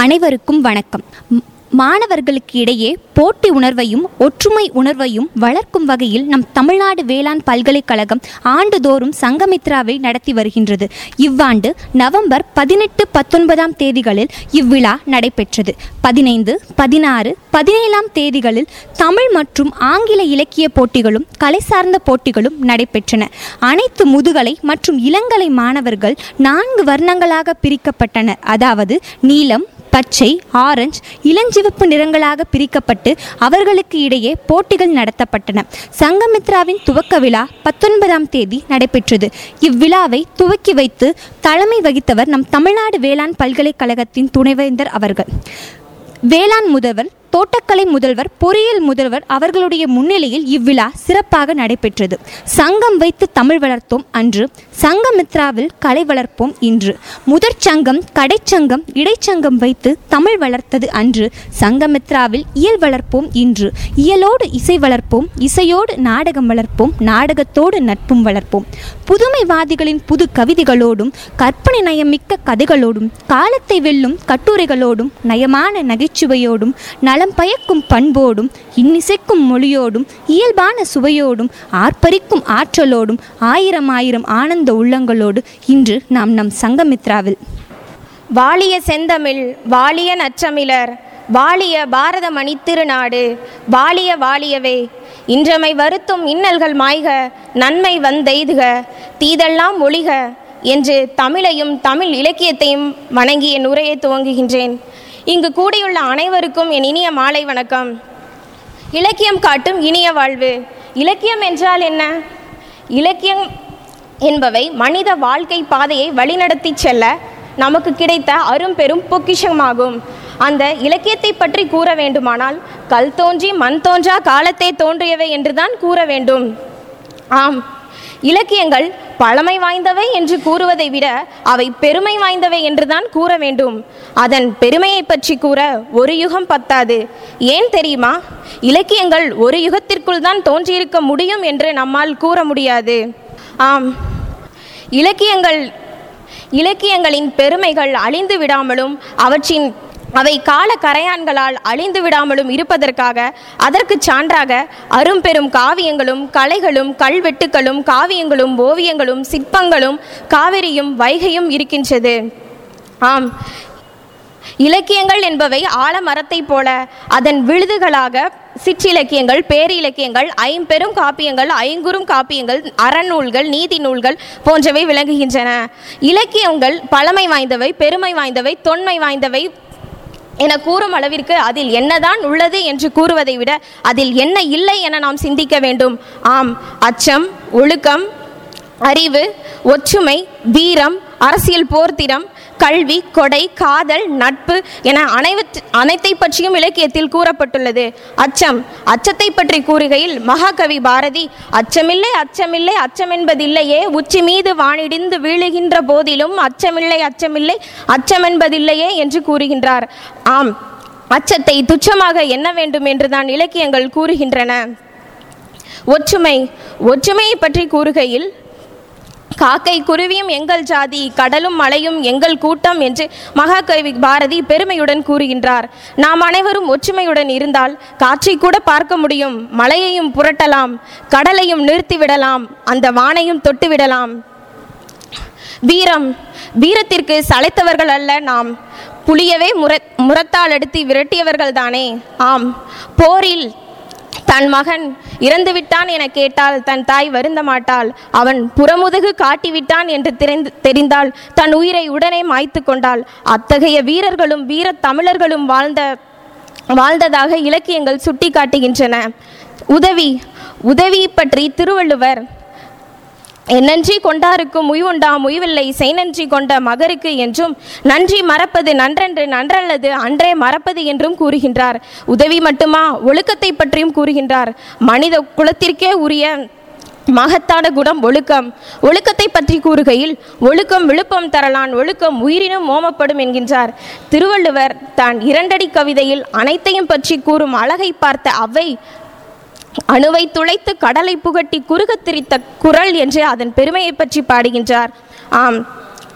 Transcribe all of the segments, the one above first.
அனைவருக்கும் வணக்கம் ம், மாணவர்களுக்கு இடையே போட்டி உணர்வையும் ஒற்றுமை உணர்வையும் வளர்க்கும் வகையில் நம் தமிழ்நாடு வேளாண் பல்கலைக்கழகம் ஆண்டுதோறும் சங்கமித்ராவை நடத்தி வருகின்றது இவ்வாண்டு நவம்பர் பதினெட்டு பத்தொன்பதாம் தேதிகளில் இவ்விழா நடைபெற்றது பதினைந்து பதினாறு பதினேழாம் தேதிகளில் தமிழ் மற்றும் ஆங்கில இலக்கிய போட்டிகளும் கலை சார்ந்த போட்டிகளும் நடைபெற்றன அனைத்து முதுகலை மற்றும் இளங்கலை மாணவர்கள் நான்கு வர்ணங்களாக பிரிக்கப்பட்டனர் அதாவது நீலம் பச்சை ஆரஞ்சு இளஞ்சிவப்பு நிறங்களாக பிரிக்கப்பட்டு அவர்களுக்கு இடையே போட்டிகள் நடத்தப்பட்டன சங்கமித்ராவின் துவக்க விழா பத்தொன்பதாம் தேதி நடைபெற்றது இவ்விழாவை துவக்கி வைத்து தலைமை வகித்தவர் நம் தமிழ்நாடு வேளாண் பல்கலைக்கழகத்தின் துணைவேந்தர் அவர்கள் வேளாண் முதல்வர் தோட்டக்கலை முதல்வர் பொறியியல் முதல்வர் அவர்களுடைய முன்னிலையில் இவ்விழா சிறப்பாக நடைபெற்றது சங்கம் வைத்து தமிழ் வளர்த்தோம் அன்று சங்கமித்ராவில் கலை வளர்ப்போம் இன்று முதற் சங்கம் கடைச்சங்கம் இடைச்சங்கம் வைத்து தமிழ் வளர்த்தது அன்று சங்கமித்ராவில் இயல் வளர்ப்போம் இன்று இயலோடு இசை வளர்ப்போம் இசையோடு நாடகம் வளர்ப்போம் நாடகத்தோடு நட்பும் வளர்ப்போம் புதுமைவாதிகளின் புது கவிதைகளோடும் கற்பனை நயமிக்க கதைகளோடும் காலத்தை வெல்லும் கட்டுரைகளோடும் நயமான நகைச்சுவையோடும் நலம் பயக்கும் பண்போடும் இன்னிசைக்கும் மொழியோடும் இயல்பான சுவையோடும் ஆர்ப்பரிக்கும் ஆற்றலோடும் ஆயிரம் ஆயிரம் ஆனந்த உள்ளங்களோடு இன்று நாம் நம் சங்கமித்ராவில் வாழிய செந்தமிழ் வாழிய நற்றமிழர் வாழிய பாரத மணித்திருநாடு வாழிய வாழியவே இன்றமை வருத்தும் இன்னல்கள் மாய்க நன்மை வந்தெய்துக தீதெல்லாம் ஒழிக என்று தமிழையும் தமிழ் இலக்கியத்தையும் வணங்கி என் உரையை துவங்குகின்றேன் இங்கு கூடியுள்ள அனைவருக்கும் என் இனிய மாலை வணக்கம் இலக்கியம் காட்டும் இனிய வாழ்வு இலக்கியம் என்றால் என்ன இலக்கியம் என்பவை மனித வாழ்க்கை பாதையை வழிநடத்தி செல்ல நமக்கு கிடைத்த அரும்பெரும் பொக்கிஷமாகும் அந்த இலக்கியத்தை பற்றி கூற வேண்டுமானால் கல் தோன்றி மண் தோன்றா காலத்தே தோன்றியவை என்றுதான் கூற வேண்டும் ஆம் இலக்கியங்கள் பழமை வாய்ந்தவை என்று கூறுவதை விட அவை பெருமை வாய்ந்தவை என்றுதான் கூற வேண்டும் அதன் பெருமையை பற்றி கூற ஒரு யுகம் பத்தாது ஏன் தெரியுமா இலக்கியங்கள் ஒரு யுகத்திற்குள் தான் தோன்றியிருக்க முடியும் என்று நம்மால் கூற முடியாது ஆம் இலக்கியங்கள் இலக்கியங்களின் பெருமைகள் அழிந்து விடாமலும் அவற்றின் அவை கால கரையான்களால் அழிந்து விடாமலும் இருப்பதற்காக அதற்கு சான்றாக அரும்பெரும் காவியங்களும் கலைகளும் கல்வெட்டுகளும் காவியங்களும் ஓவியங்களும் சிற்பங்களும் காவிரியும் வைகையும் இருக்கின்றது ஆம் இலக்கியங்கள் என்பவை ஆலமரத்தைப் போல அதன் விழுதுகளாக சிற்றிலக்கியங்கள் பேரிலக்கியங்கள் ஐம்பெரும் காப்பியங்கள் ஐங்குறும் காப்பியங்கள் அறநூல்கள் நீதி நூல்கள் போன்றவை விளங்குகின்றன இலக்கியங்கள் பழமை வாய்ந்தவை பெருமை வாய்ந்தவை தொன்மை வாய்ந்தவை என கூறும் அளவிற்கு அதில் என்னதான் உள்ளது என்று கூறுவதை விட அதில் என்ன இல்லை என நாம் சிந்திக்க வேண்டும் ஆம் அச்சம் ஒழுக்கம் அறிவு ஒற்றுமை வீரம் அரசியல் போர்த்திரம் கல்வி கொடை காதல் நட்பு என அனைவற்ற அனைத்தை பற்றியும் இலக்கியத்தில் கூறப்பட்டுள்ளது அச்சம் அச்சத்தை பற்றி கூறுகையில் மகாகவி பாரதி அச்சமில்லை அச்சமில்லை அச்சம் என்பதில்லையே உச்சி மீது வானிடிந்து வீழுகின்ற போதிலும் அச்சமில்லை அச்சமில்லை அச்சம் என்பதில்லையே என்று கூறுகின்றார் ஆம் அச்சத்தை துச்சமாக எண்ண வேண்டும் என்றுதான் இலக்கியங்கள் கூறுகின்றன ஒற்றுமை ஒற்றுமையை பற்றி கூறுகையில் காக்கை குருவியும் எங்கள் ஜாதி கடலும் மலையும் எங்கள் கூட்டம் என்று மகாகவி பாரதி பெருமையுடன் கூறுகின்றார் நாம் அனைவரும் ஒற்றுமையுடன் இருந்தால் காற்றை கூட பார்க்க முடியும் மலையையும் புரட்டலாம் கடலையும் நிறுத்திவிடலாம் அந்த வானையும் தொட்டுவிடலாம் வீரம் வீரத்திற்கு சளைத்தவர்கள் அல்ல நாம் புலியவே முர முரத்தால் எடுத்து விரட்டியவர்கள் தானே ஆம் போரில் தன் மகன் இறந்து விட்டான் என கேட்டால் தன் தாய் வருந்த மாட்டாள் அவன் புறமுதுகு காட்டிவிட்டான் என்று தெரிந்து தெரிந்தால் தன் உயிரை உடனே மாய்த்து கொண்டாள் அத்தகைய வீரர்களும் வீரத் தமிழர்களும் வாழ்ந்த வாழ்ந்ததாக இலக்கியங்கள் சுட்டி காட்டுகின்றன உதவி உதவி பற்றி திருவள்ளுவர் என்னன்றி கொண்டாருக்கும் உய்வுண்டாம் உய்வில்லை செய்நன்றி கொண்ட மகருக்கு என்றும் நன்றி மறப்பது நன்றன்று நன்றல்லது அன்றே மறப்பது என்றும் கூறுகின்றார் உதவி மட்டுமா ஒழுக்கத்தை பற்றியும் கூறுகின்றார் மனித குலத்திற்கே உரிய மகத்தான குணம் ஒழுக்கம் ஒழுக்கத்தை பற்றி கூறுகையில் ஒழுக்கம் விழுப்பம் தரலான் ஒழுக்கம் உயிரினும் மோமப்படும் என்கின்றார் திருவள்ளுவர் தான் இரண்டடி கவிதையில் அனைத்தையும் பற்றி கூறும் அழகை பார்த்த அவை அணுவை துளைத்து கடலை புகட்டி குறுகத் திரித்த குரல் என்று அதன் பெருமையை பற்றி பாடுகின்றார் ஆம்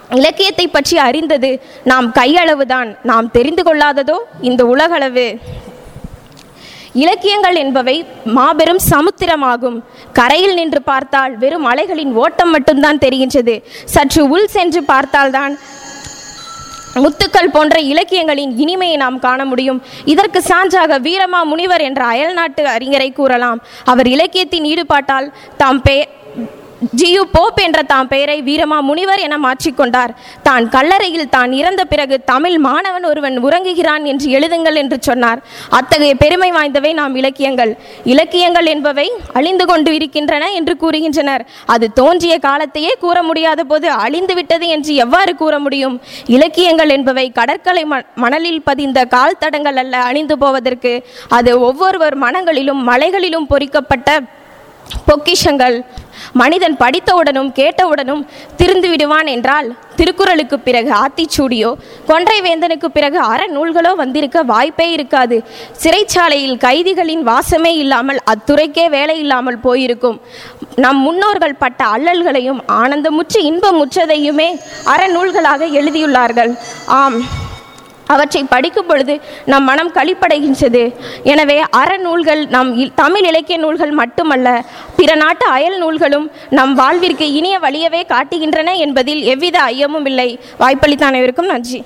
இலக்கியத்தை பற்றி அறிந்தது நாம் கையளவுதான் நாம் தெரிந்து கொள்ளாததோ இந்த உலகளவு இலக்கியங்கள் என்பவை மாபெரும் சமுத்திரமாகும் கரையில் நின்று பார்த்தால் வெறும் அலைகளின் ஓட்டம் மட்டும்தான் தெரிகின்றது சற்று உள் சென்று பார்த்தால்தான் முத்துக்கள் போன்ற இலக்கியங்களின் இனிமையை நாம் காண முடியும் இதற்கு சான்றாக வீரமா முனிவர் என்ற அயல்நாட்டு அறிஞரை கூறலாம் அவர் இலக்கியத்தின் ஈடுபாட்டால் தாம் பே ஜியு போப் என்ற தாம் பெயரை வீரமா முனிவர் என மாற்றிக்கொண்டார் தான் கல்லறையில் தான் இறந்த பிறகு தமிழ் மாணவன் ஒருவன் உறங்குகிறான் என்று எழுதுங்கள் என்று சொன்னார் அத்தகைய பெருமை வாய்ந்தவை நாம் இலக்கியங்கள் இலக்கியங்கள் என்பவை அழிந்து கொண்டு இருக்கின்றன என்று கூறுகின்றனர் அது தோன்றிய காலத்தையே கூற முடியாத போது அழிந்து விட்டது என்று எவ்வாறு கூற முடியும் இலக்கியங்கள் என்பவை கடற்கரை ம- மணலில் பதிந்த கால் தடங்கள் அல்ல அழிந்து போவதற்கு அது ஒவ்வொருவர் மனங்களிலும் மலைகளிலும் பொறிக்கப்பட்ட பொக்கிஷங்கள் மனிதன் படித்தவுடனும் கேட்டவுடனும் திருந்து விடுவான் என்றால் திருக்குறளுக்கு பிறகு ஆத்திச்சூடியோ கொன்றை வேந்தனுக்கு பிறகு அறநூல்களோ வந்திருக்க வாய்ப்பே இருக்காது சிறைச்சாலையில் கைதிகளின் வாசமே இல்லாமல் அத்துறைக்கே வேலை இல்லாமல் போயிருக்கும் நம் முன்னோர்கள் பட்ட அல்லல்களையும் ஆனந்தமுற்று இன்பமுற்றதையுமே அறநூல்களாக எழுதியுள்ளார்கள் ஆம் அவற்றை படிக்கும் பொழுது நம் மனம் களிப்படைகின்றது எனவே அறநூல்கள் நம் இ- தமிழ் இலக்கிய நூல்கள் மட்டுமல்ல பிற நாட்டு அயல் நூல்களும் நம் வாழ்விற்கு இனிய வழியவே காட்டுகின்றன என்பதில் எவ்வித ஐயமும் இல்லை வாய்ப்பளித்த அனைவருக்கும் நன்றி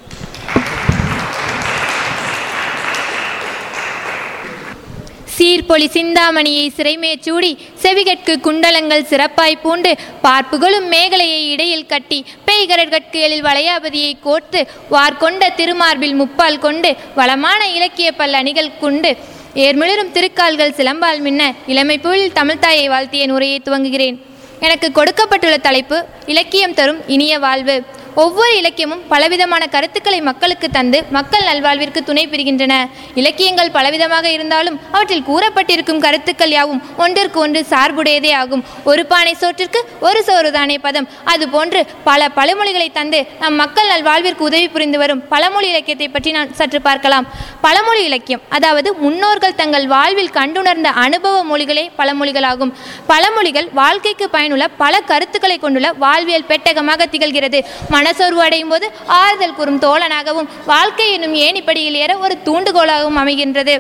சீர்பொலி சிந்தாமணியை சிறைமேற் சூடி செவிகட்கு குண்டலங்கள் சிறப்பாய் பூண்டு பார்ப்புகளும் மேகலையை இடையில் கட்டி பேய்கரற்கட்கு எழில் வளையாபதியை கோர்த்து வார்கொண்ட திருமார்பில் முப்பால் கொண்டு வளமான இலக்கிய பல் அணிகள் கொண்டு ஏர்மிளிரும் திருக்கால்கள் சிலம்பால் மின்ன இளமை புயல் தமிழ்த்தாயை வாழ்த்திய உரையை துவங்குகிறேன் எனக்கு கொடுக்கப்பட்டுள்ள தலைப்பு இலக்கியம் தரும் இனிய வாழ்வு ஒவ்வொரு இலக்கியமும் பலவிதமான கருத்துக்களை மக்களுக்கு தந்து மக்கள் நல்வாழ்விற்கு துணை புரிகின்றன இலக்கியங்கள் பலவிதமாக இருந்தாலும் அவற்றில் கூறப்பட்டிருக்கும் கருத்துக்கள் யாவும் ஒன்றிற்கு ஒன்று சார்புடையதே ஆகும் ஒரு பானை சோற்றிற்கு ஒரு சோறுதானே பதம் அதுபோன்று பல பழமொழிகளை தந்து நம் மக்கள் நல்வாழ்விற்கு உதவி புரிந்து வரும் பழமொழி இலக்கியத்தை பற்றி நான் சற்று பார்க்கலாம் பழமொழி இலக்கியம் அதாவது முன்னோர்கள் தங்கள் வாழ்வில் கண்டுணர்ந்த அனுபவ மொழிகளே பழமொழிகளாகும் பழமொழிகள் வாழ்க்கைக்கு பயனுள்ள பல கருத்துக்களை கொண்டுள்ள வாழ்வியல் பெட்டகமாக திகழ்கிறது மனசோர்வு அடையும் போது ஆறுதல் கூறும் தோழனாகவும் வாழ்க்கை என்னும் ஏணிப்படியில் ஏற ஒரு தூண்டுகோலாகவும் அமைகின்றது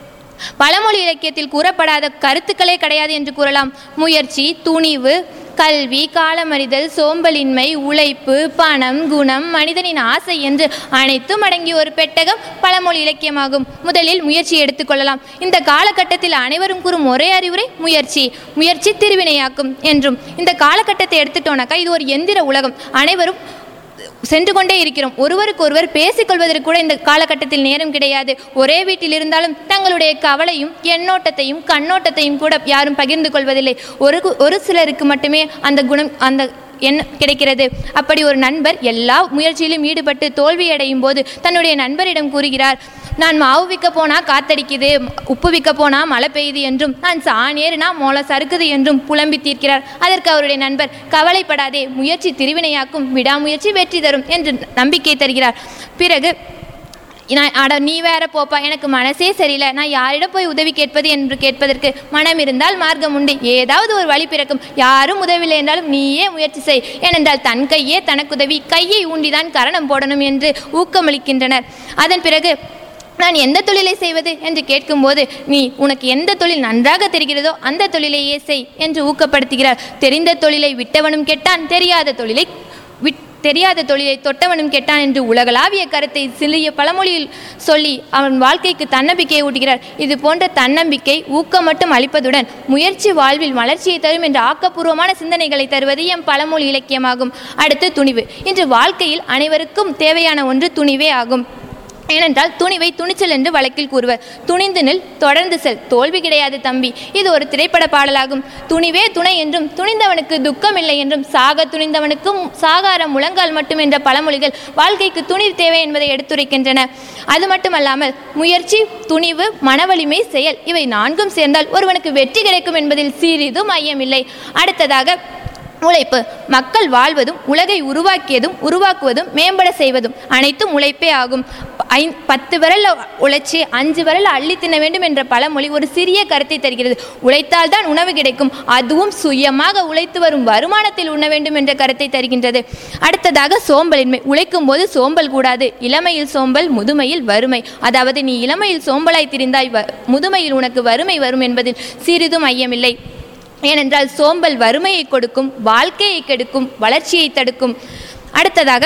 பழமொழி இலக்கியத்தில் கூறப்படாத கருத்துக்களே கிடையாது என்று கூறலாம் முயற்சி துணிவு கல்வி காலமறிதல் சோம்பலின்மை உழைப்பு பணம் குணம் மனிதனின் ஆசை என்று அனைத்தும் அடங்கிய ஒரு பெட்டகம் பழமொழி இலக்கியமாகும் முதலில் முயற்சி எடுத்துக்கொள்ளலாம் இந்த காலகட்டத்தில் அனைவரும் கூறும் ஒரே அறிவுரை முயற்சி முயற்சி திருவினையாக்கும் என்றும் இந்த காலகட்டத்தை எடுத்துட்டோனாக்கா இது ஒரு எந்திர உலகம் அனைவரும் சென்று கொண்டே இருக்கிறோம் ஒருவருக்கு ஒருவர் பேசிக்கொள்வதற்கு கூட இந்த காலகட்டத்தில் நேரம் கிடையாது ஒரே வீட்டில் இருந்தாலும் தங்களுடைய கவலையும் எண்ணோட்டத்தையும் கண்ணோட்டத்தையும் கூட யாரும் பகிர்ந்து கொள்வதில்லை ஒரு கு- ஒரு சிலருக்கு மட்டுமே அந்த குணம் அந்த என்ன கிடைக்கிறது அப்படி ஒரு நண்பர் எல்லா முயற்சியிலும் ஈடுபட்டு தோல்வியடையும் போது தன்னுடைய நண்பரிடம் கூறுகிறார் நான் மாவு விற்க போனா காத்தடிக்குது உப்பு விற்க போனா மழை பெய்யுது என்றும் நான் சாணேறுனா மோளை சறுக்குது என்றும் புலம்பி தீர்க்கிறார் அதற்கு அவருடைய நண்பர் கவலைப்படாதே முயற்சி திருவினையாக்கும் விடாமுயற்சி வெற்றி தரும் என்று நம்பிக்கை தருகிறார் பிறகு நான் அட நீ வேற போப்பா எனக்கு மனசே சரியில்லை நான் யாரிடம் போய் உதவி கேட்பது என்று கேட்பதற்கு மனம் இருந்தால் மார்க்கம் உண்டு ஏதாவது ஒரு வழி பிறக்கும் யாரும் உதவில்லை என்றாலும் நீயே முயற்சி செய் ஏனென்றால் தன் கையே தனக்குதவி கையை ஊண்டிதான் கரணம் போடணும் என்று ஊக்கமளிக்கின்றனர் அதன் பிறகு நான் எந்த தொழிலை செய்வது என்று கேட்கும்போது நீ உனக்கு எந்த தொழில் நன்றாக தெரிகிறதோ அந்த தொழிலையே செய் என்று ஊக்கப்படுத்துகிறார் தெரிந்த தொழிலை விட்டவனும் கெட்டான் தெரியாத தொழிலை விட் தெரியாத தொழிலை தொட்டவனும் கெட்டான் என்று உலகளாவிய கருத்தை சிறிய பழமொழியில் சொல்லி அவன் வாழ்க்கைக்கு தன்னம்பிக்கையை ஊட்டுகிறார் இது போன்ற தன்னம்பிக்கை ஊக்கம் மட்டும் அளிப்பதுடன் முயற்சி வாழ்வில் வளர்ச்சியை தரும் என்ற ஆக்கப்பூர்வமான சிந்தனைகளை தருவது எம் பழமொழி இலக்கியமாகும் அடுத்து துணிவு இன்று வாழ்க்கையில் அனைவருக்கும் தேவையான ஒன்று துணிவே ஆகும் ஏனென்றால் துணிவை துணிச்சல் என்று வழக்கில் கூறுவர் துணிந்து நில் தொடர்ந்து செல் தோல்வி கிடையாது தம்பி இது ஒரு திரைப்பட பாடலாகும் துணிவே துணை என்றும் துணிந்தவனுக்கு துக்கம் இல்லை என்றும் சாக துணிந்தவனுக்கும் சாகார முழங்கால் மட்டும் என்ற பழமொழிகள் வாழ்க்கைக்கு துணிவு தேவை என்பதை எடுத்துரைக்கின்றன அது மட்டுமல்லாமல் முயற்சி துணிவு மனவலிமை செயல் இவை நான்கும் சேர்ந்தால் ஒருவனுக்கு வெற்றி கிடைக்கும் என்பதில் சிறிதும் ஐயமில்லை அடுத்ததாக உழைப்பு மக்கள் வாழ்வதும் உலகை உருவாக்கியதும் உருவாக்குவதும் மேம்பட செய்வதும் அனைத்தும் உழைப்பே ஆகும் ஐ பத்து விரல்ல உழைச்சி அஞ்சு விரல்ல அள்ளி தின்ன வேண்டும் என்ற பழமொழி ஒரு சிறிய கருத்தை தருகிறது உழைத்தால் தான் உணவு கிடைக்கும் அதுவும் சுயமாக உழைத்து வரும் வருமானத்தில் உண்ண வேண்டும் என்ற கருத்தை தருகின்றது அடுத்ததாக சோம்பலின்மை உழைக்கும் போது சோம்பல் கூடாது இளமையில் சோம்பல் முதுமையில் வறுமை அதாவது நீ இளமையில் சோம்பலாய் திரிந்தாய் வ- முதுமையில் உனக்கு வறுமை வரும் என்பதில் சிறிதும் ஐயமில்லை ஏனென்றால் சோம்பல் வறுமையை கொடுக்கும் வாழ்க்கையை கெடுக்கும் வளர்ச்சியை தடுக்கும் அடுத்ததாக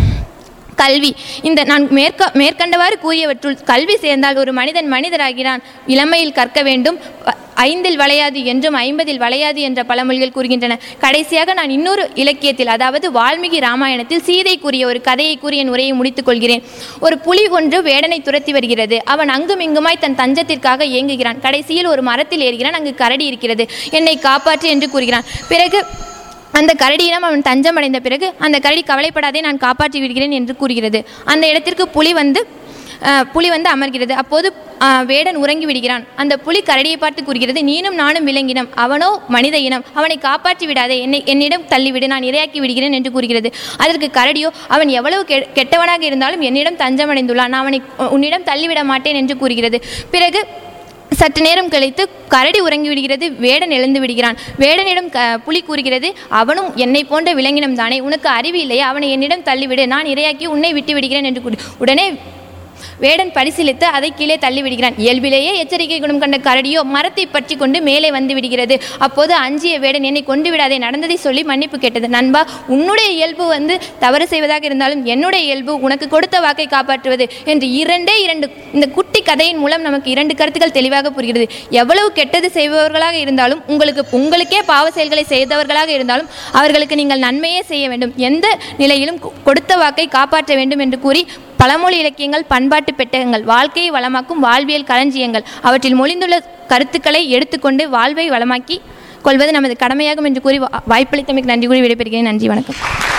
கல்வி இந்த நான் மேற்க மேற்கண்டவாறு கூறியவற்றுள் கல்வி சேர்ந்தால் ஒரு மனிதன் மனிதராகிறான் இளமையில் கற்க வேண்டும் வ- ஐந்தில் வளையாது என்றும் ஐம்பதில் வளையாது என்ற பழமொழிகள் கூறுகின்றன கடைசியாக நான் இன்னொரு இலக்கியத்தில் அதாவது வால்மீகி ராமாயணத்தில் சீதை கூறிய ஒரு கதையை கூறி என் உரையை முடித்துக் கொள்கிறேன் ஒரு புலி ஒன்று வேடனை துரத்தி வருகிறது அவன் அங்கும் இங்குமாய் தன் தஞ்சத்திற்காக இயங்குகிறான் கடைசியில் ஒரு மரத்தில் ஏறுகிறான் அங்கு கரடி இருக்கிறது என்னை காப்பாற்று என்று கூறுகிறான் பிறகு அந்த கரடியிடம் அவன் தஞ்சம் அடைந்த பிறகு அந்த கரடி கவலைப்படாதே நான் காப்பாற்றி விடுகிறேன் என்று கூறுகிறது அந்த இடத்திற்கு புலி வந்து அஹ், புலி வந்து அமர்கிறது அப்போது அஹ், வேடன் உறங்கி விடுகிறான் அந்த புலி கரடியை பார்த்து கூறுகிறது நீனும் நானும் விலங்கினம் அவனோ மனித இனம் அவனை காப்பாற்றி விடாதே என்னை என்னிடம் தள்ளிவிடு நான் இரையாக்கி விடுகிறேன் என்று கூறுகிறது அதற்கு கரடியோ அவன் எவ்வளவு கெ- கெட்டவனாக இருந்தாலும் என்னிடம் தஞ்சம் அடைந்துள்ளான் நான் அவனை உன்னிடம் தள்ளிவிட மாட்டேன் என்று கூறுகிறது பிறகு சற்று நேரம் கழித்து கரடி உறங்கி விடுகிறது வேடன் எழுந்து விடுகிறான் வேடனிடம் க புலி கூறுகிறது அவனும் என்னை போன்ற விலங்கினம் தானே உனக்கு அறிவு இல்லையா அவனை என்னிடம் தள்ளிவிடு நான் இரையாக்கி உன்னை விட்டு விடுகிறேன் என்று கூறி உடனே வேடன் பரிசீலித்து அதை கீழே தள்ளி விடுகிறான் இயல்பிலேயே எச்சரிக்கை குணம் கண்ட கரடியோ மரத்தை பற்றி கொண்டு மேலே வந்து விடுகிறது அப்போது அஞ்சிய வேடன் என்னை கொண்டு விடாதே நடந்ததை சொல்லி மன்னிப்பு கேட்டது நண்பா உன்னுடைய இயல்பு வந்து தவறு செய்வதாக இருந்தாலும் என்னுடைய இயல்பு உனக்கு கொடுத்த வாக்கை காப்பாற்றுவது என்று இரண்டே இரண்டு இந்த குட்டி கதையின் மூலம் நமக்கு இரண்டு கருத்துக்கள் தெளிவாக புரிகிறது எவ்வளவு கெட்டது செய்பவர்களாக இருந்தாலும் உங்களுக்கு உங்களுக்கே பாவ செயல்களை செய்தவர்களாக இருந்தாலும் அவர்களுக்கு நீங்கள் நன்மையே செய்ய வேண்டும் எந்த நிலையிலும் கொ- கொடுத்த வாக்கை காப்பாற்ற வேண்டும் என்று கூறி பழமொழி இலக்கியங்கள் பண்பாட்டு பெட்டகங்கள் வாழ்க்கையை வளமாக்கும் வாழ்வியல் களஞ்சியங்கள் அவற்றில் மொழிந்துள்ள கருத்துக்களை எடுத்துக்கொண்டு வாழ்வை வளமாக்கி கொள்வது நமது கடமையாகும் என்று கூறி வா- வாய்ப்பளித்தமைக்கு நன்றி கூறி விடைபெறுகிறேன் நன்றி வணக்கம்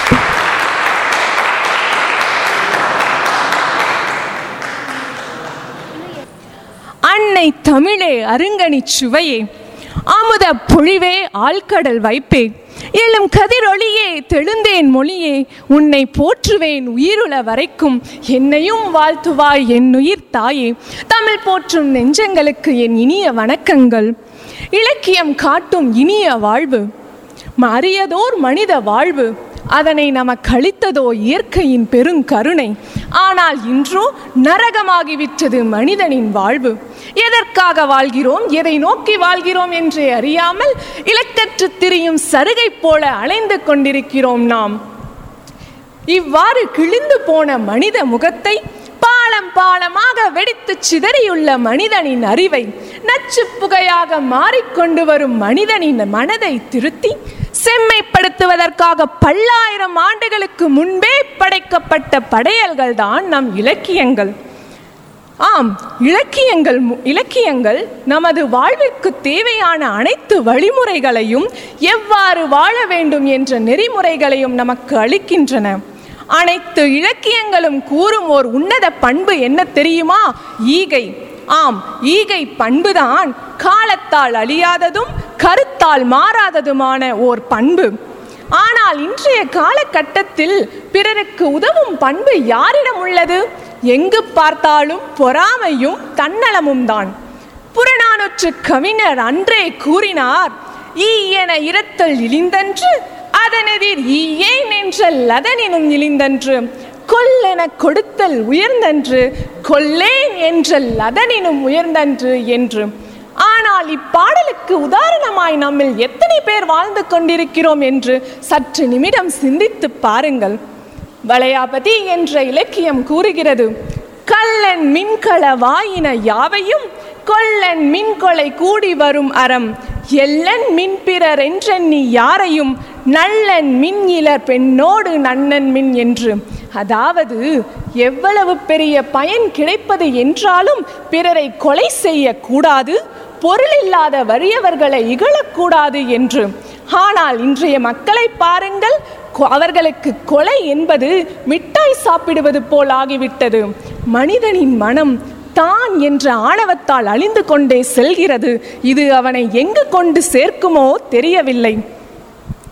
அன்னை தமிழே அருங்கனி சுவையே அமுத பொழிவே ஆழ்கடல் வைப்பே எழும் கதிரொளியே தெழுந்தேன் மொழியே உன்னை போற்றுவேன் உயிருள வரைக்கும் என்னையும் வாழ்த்துவாய் என் உயிர் தாயே தமிழ் போற்றும் நெஞ்சங்களுக்கு என் இனிய வணக்கங்கள் இலக்கியம் காட்டும் இனிய வாழ்வு அரியதோர் மனித வாழ்வு அதனை நமக்கு அளித்ததோ இயற்கையின் பெருங்கருணை ஆனால் இன்றோ நரகமாகிவிட்டது மனிதனின் வாழ்வு எதற்காக வாழ்கிறோம் எதை நோக்கி வாழ்கிறோம் என்றே அறியாமல் இலக்கற்று திரியும் சருகை போல அலைந்து கொண்டிருக்கிறோம் நாம் இவ்வாறு கிழிந்து போன மனித முகத்தை பாலம் பாலமாக வெடித்து சிதறியுள்ள மனிதனின் அறிவை நச்சு புகையாக மாறிக்கொண்டு வரும் மனிதனின் மனதை திருத்தி செம்மைப்படுத்துவதற்காக பல்லாயிரம் ஆண்டுகளுக்கு முன்பே படைக்கப்பட்ட படையல்கள் தான் நம் இலக்கியங்கள் ஆம் இலக்கியங்கள் மு- இலக்கியங்கள் நமது வாழ்விற்கு தேவையான அனைத்து வழிமுறைகளையும் எவ்வாறு வாழ வேண்டும் என்ற நெறிமுறைகளையும் நமக்கு அளிக்கின்றன அனைத்து இலக்கியங்களும் கூறும் ஓர் உன்னத பண்பு என்ன தெரியுமா ஈகை ஆம் ஈகை பண்புதான் காலத்தால் அழியாததும் கருத்தால் மாறாததுமான ஓர் பண்பு ஆனால் இன்றைய காலகட்டத்தில் பிறருக்கு உதவும் பண்பு யாரிடம் உள்ளது எங்கு பார்த்தாலும் பொறாமையும் தன்னலமும் தான் புறநானூற்று கவிஞர் அன்றே கூறினார் ஈ என இரத்தல் இழிந்தன்று அதனெதிர் ஈயேன் என்றல் அதனினும் இழிந்தன்று கொல்லென கொடுத்தல் உயர்ந்தன்று கொல்லேன் என்றல் அதனினும் உயர்ந்தன்று என்று ஆனால் இப்பாடலுக்கு உதாரணமாய் நம்மில் எத்தனை பேர் வாழ்ந்து கொண்டிருக்கிறோம் என்று சற்று நிமிடம் சிந்தித்து பாருங்கள் வளையாபதி என்ற இலக்கியம் கூறுகிறது கல்லன் மின்கள வாயின யாவையும் கொல்லன் மின்கொலை கூடி வரும் அறம் எல்லன் மின்பிறர் என்றெண்ணி யாரையும் நல்லன் மின் இலர் பெண்ணோடு நன்னன் மின் என்று அதாவது எவ்வளவு பெரிய பயன் கிடைப்பது என்றாலும் பிறரை கொலை செய்யக்கூடாது பொருள் இல்லாத வறியவர்களை இகழக்கூடாது என்று ஆனால் இன்றைய மக்களை பாருங்கள் கொ- அவர்களுக்கு கொலை என்பது மிட்டாய் சாப்பிடுவது போல் ஆகிவிட்டது மனிதனின் மனம் தான் என்ற ஆணவத்தால் அழிந்து கொண்டே செல்கிறது இது அவனை எங்கு கொண்டு சேர்க்குமோ தெரியவில்லை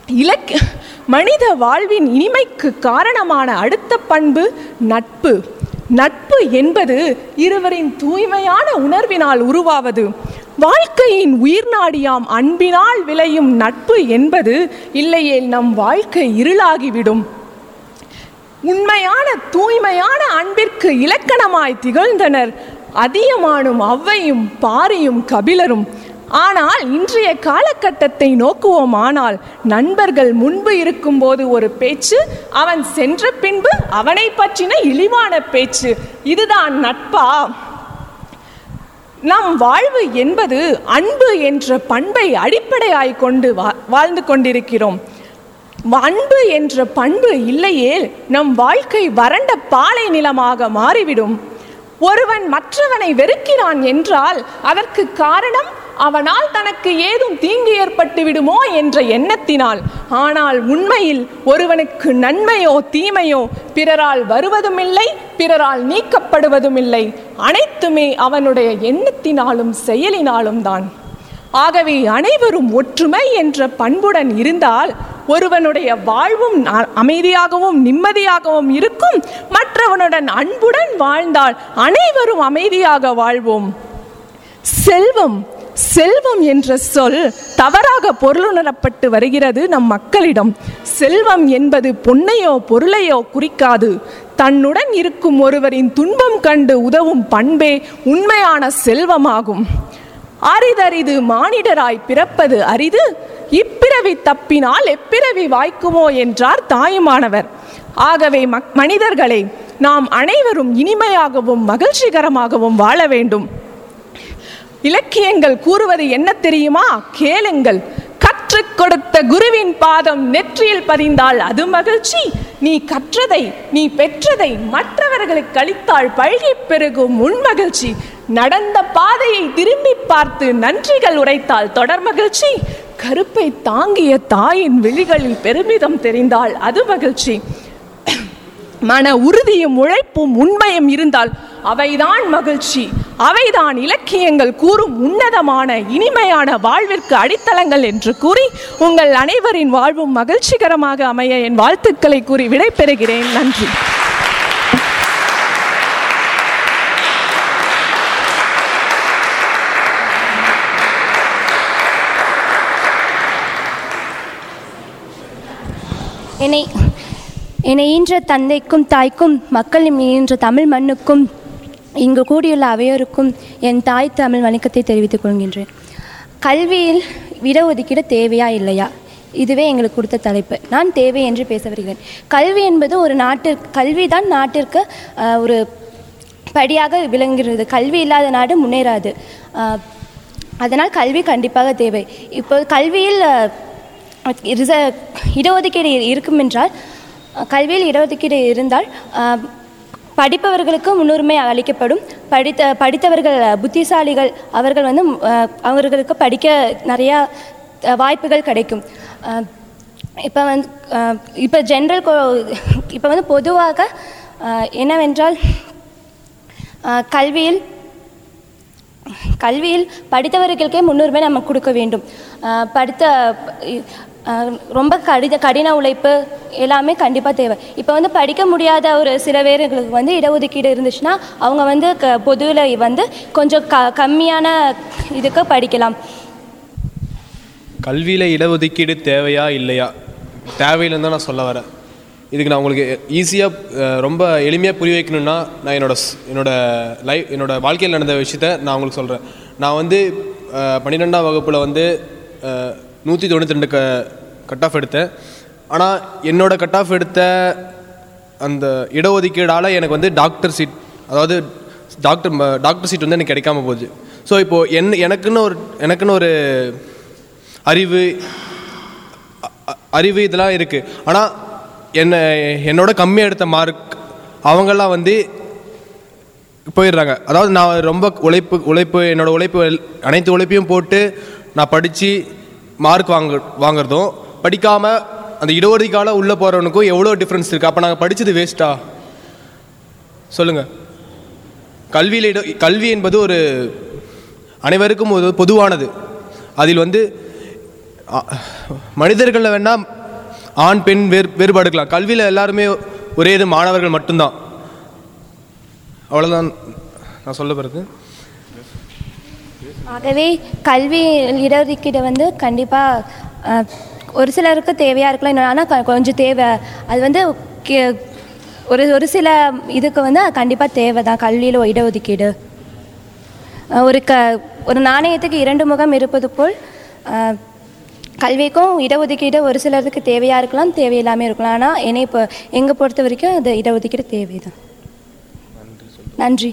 இலக்க மனித வாழ்வின் இனிமைக்கு காரணமான அடுத்த பண்பு நட்பு நட்பு என்பது இருவரின் தூய்மையான உணர்வினால் உருவாவது வாழ்க்கையின் உயிர்நாடியாம் அன்பினால் விளையும் நட்பு என்பது இல்லையே நம் வாழ்க்கை இருளாகிவிடும் உண்மையான தூய்மையான அன்பிற்கு இலக்கணமாய் திகழ்ந்தனர் அதியமானும் ஔவையும் பாரியும் கபிலரும் ஆனால் இன்றைய காலகட்டத்தை நோக்குவோமானால் நண்பர்கள் முன்பு இருக்கும்போது ஒரு பேச்சு அவன் சென்ற பின்பு அவனை பற்றின இழிவான பேச்சு இதுதான் நட்பா நம் வாழ்வு என்பது அன்பு என்ற பண்பை அடிப்படையாய் கொண்டு வா- வாழ்ந்து கொண்டிருக்கிறோம் அன்பு என்ற பண்பு இல்லையே நம் வாழ்க்கை வறண்ட பாலை நிலமாக மாறிவிடும் ஒருவன் மற்றவனை வெறுக்கிறான் என்றால் அதற்கு காரணம் அவனால் தனக்கு ஏதும் தீங்கு ஏற்பட்டு விடுமோ என்ற எண்ணத்தினால் ஆனால் உண்மையில் ஒருவனுக்கு நன்மையோ தீமையோ பிறரால் வருவதுமில்லை பிறரால் நீக்கப்படுவதும் இல்லை அனைத்துமே அவனுடைய எண்ணத்தினாலும் செயலினாலும் தான் ஆகவே அனைவரும் ஒற்றுமை என்ற பண்புடன் இருந்தால் ஒருவனுடைய வாழ்வும் ந- அமைதியாகவும் நிம்மதியாகவும் இருக்கும் மற்றவனுடன் அன்புடன் வாழ்ந்தால் அனைவரும் அமைதியாக வாழ்வோம் செல்வம் செல்வம் என்ற சொல் தவறாக பொருளுணரப்பட்டு வருகிறது நம் மக்களிடம் செல்வம் என்பது பொன்னையோ பொருளையோ குறிக்காது தன்னுடன் இருக்கும் ஒருவரின் துன்பம் கண்டு உதவும் பண்பே உண்மையான செல்வமாகும் அரிதரிது மானிடராய் பிறப்பது அரிது இப்பிறவி தப்பினால் எப்பிறவி வாய்க்குமோ என்றார் தாயுமானவர் ஆகவே மக் மனிதர்களே நாம் அனைவரும் இனிமையாகவும் மகிழ்ச்சிகரமாகவும் வாழ வேண்டும் இலக்கியங்கள் கூறுவது என்ன தெரியுமா கேளுங்கள் கற்றுக் கொடுத்த குருவின் பாதம் நெற்றியில் பதிந்தால் அது மகிழ்ச்சி நீ கற்றதை நீ பெற்றதை மற்றவர்களுக்கு அளித்தால் பழகிப் பெருகும் உன் மகிழ்ச்சி நடந்த பாதையை திரும்பி பார்த்து நன்றிகள் உரைத்தால் தொடர் மகிழ்ச்சி கருப்பை தாங்கிய தாயின் விழிகளில் பெருமிதம் தெரிந்தால் அது மகிழ்ச்சி மன உறுதியும் உழைப்பும் உண்மையும் இருந்தால் அவைதான் மகிழ்ச்சி அவைதான் இலக்கியங்கள் கூறும் உன்னதமான இனிமையான வாழ்விற்கு அடித்தளங்கள் என்று கூறி உங்கள் அனைவரின் வாழ்வும் மகிழ்ச்சிகரமாக அமைய என் வாழ்த்துக்களை கூறி விடைபெறுகிறேன் நன்றி என்னை என்னை ஈன்ற தந்தைக்கும் தாய்க்கும் மக்கள் ஈன்ற தமிழ் மண்ணுக்கும் இங்கு கூடியுள்ள அவையோருக்கும் என் தாய் தமிழ் வணக்கத்தை தெரிவித்துக் கொள்கின்றேன் கல்வியில் இடஒதுக்கீடு தேவையா இல்லையா இதுவே எங்களுக்கு கொடுத்த தலைப்பு நான் தேவை என்று பேச வருகிறேன் கல்வி என்பது ஒரு நாட்டிற்கு கல்வி தான் நாட்டிற்கு ஆஹ், ஒரு படியாக விளங்குகிறது கல்வி இல்லாத நாடு முன்னேறாது ஆஹ், அதனால் கல்வி கண்டிப்பாக தேவை இப்போ கல்வியில் ஆஹ், ரிச இடஒதுக்கீடு இரு- இருக்கும் என்றால் அஹ், கல்வியில் இடஒதுக்கீடு இருந்தால் அஹ், படிப்பவர்களுக்கு முன்னுரிமை அளிக்கப்படும் படித்த படித்தவர்கள் அஹ், புத்திசாலிகள் அவர்கள் வந்து அஹ், அவர்களுக்கு படிக்க நிறையா அஹ், வாய்ப்புகள் கிடைக்கும் இப்போ வந்து இப்போ ஜென்ரல் இப்போ வந்து பொதுவாக அஹ், என்னவென்றால் அஹ், கல்வியில் கல்வியில் படித்தவர்களுக்கே முன்னுரிமை நம்ம கொடுக்க வேண்டும் அஹ் படித்த அஹ் ரொம்ப கடித கடின உழைப்பு எல்லாமே கண்டிப்பாக தேவை இப்போ வந்து படிக்க முடியாத ஒரு சில பேர்களுக்கு வந்து இடஒதுக்கீடு இருந்துச்சுன்னா அவங்க வந்து க பொதுவில் வந்து கொஞ்சம் க கம்மியான இதுக்கு படிக்கலாம் கல்வியில் இடஒதுக்கீடு தேவையா இல்லையா தேவையில்லைன்னு தான் நான் சொல்ல வரேன் இதுக்கு நான் உங்களுக்கு ஈஸியாக ரொம்ப எளிமையாக புரிய வைக்கணும்னா நான் என்னோட ஸ்- என்னோட லைஃப் என்னோட வாழ்க்கையில் நடந்த விஷயத்த நான் உங்களுக்கு சொல்கிறேன் நான் வந்து அஹ், பன்னிரெண்டாம் வகுப்பில் வந்து நூற்றி தொண்ணூற்றி ரெண்டு க கட் ஆஃப் எடுத்தேன் ஆனால் என்னோட கட் ஆஃப் எடுத்த அந்த இடஒதுக்கீடால் எனக்கு வந்து டாக்டர் சீட் அதாவது டாக்டர் ம- டாக்டர் சீட் வந்து எனக்கு கிடைக்காம போச்சு ஸோ இப்போது என் எனக்குன்னு ஒரு எனக்குன்னு ஒரு அறிவு அ- அ- அறிவு இதெல்லாம் இருக்குது ஆனால் என்ன என்னோட கம்மியாக எடுத்த மார்க் அவங்கெல்லாம் வந்து போயிடுறாங்க அதாவது நான் ரொம்ப உழைப்பு உழைப்பு என்னோட உழைப்பு எல்- அனைத்து உழைப்பையும் போட்டு நான் படித்து மார்க் வாங்க வாங்குறதும் படிக்காமல் அந்த இடஒதுக்கால உள்ளே போகிறவனுக்கும் எவ்வளோ டிஃப்ரென்ஸ் இருக்குது அப்போ நாங்கள் படித்தது வேஸ்ட்டா சொல்லுங்கள் கல்வியில் இட கல்வி என்பது ஒரு அனைவருக்கும் ஒரு பொதுவானது அதில் வந்து மனிதர்களில் வேணால் ஆண் பெண் வேறு வேறுபாடு இருக்கலாம் கல்வியில் எல்லாருமே ஒரே இது மாணவர்கள் மட்டும்தான் அவ்வளோதான் நான் சொல்ல பிறகு ஆகவே கல்வி இடஒதுக்கீடு வந்து கண்டிப்பாக ஒரு சிலருக்கு தேவையாக இருக்கலாம் ஆனால் கொஞ்சம் தேவை அது வந்து கே- ஒரு ஒரு சில இதுக்கு வந்து கண்டிப்பாக தேவை தான் கல்வியில் இடஒதுக்கீடு அஹ் ஒரு க ஒரு நாணயத்துக்கு இரண்டு முகம் இருப்பது போல் அஹ், கல்விக்கும் இடஒதுக்கீடு ஒரு சிலருக்கு தேவையாக இருக்கலாம் தேவையில்லாமல் இருக்கலாம் ஆனால் என்னை இப்போ எங்களை பொறுத்த வரைக்கும் அது இடஒதுக்கீடு தேவை தான் நன்றி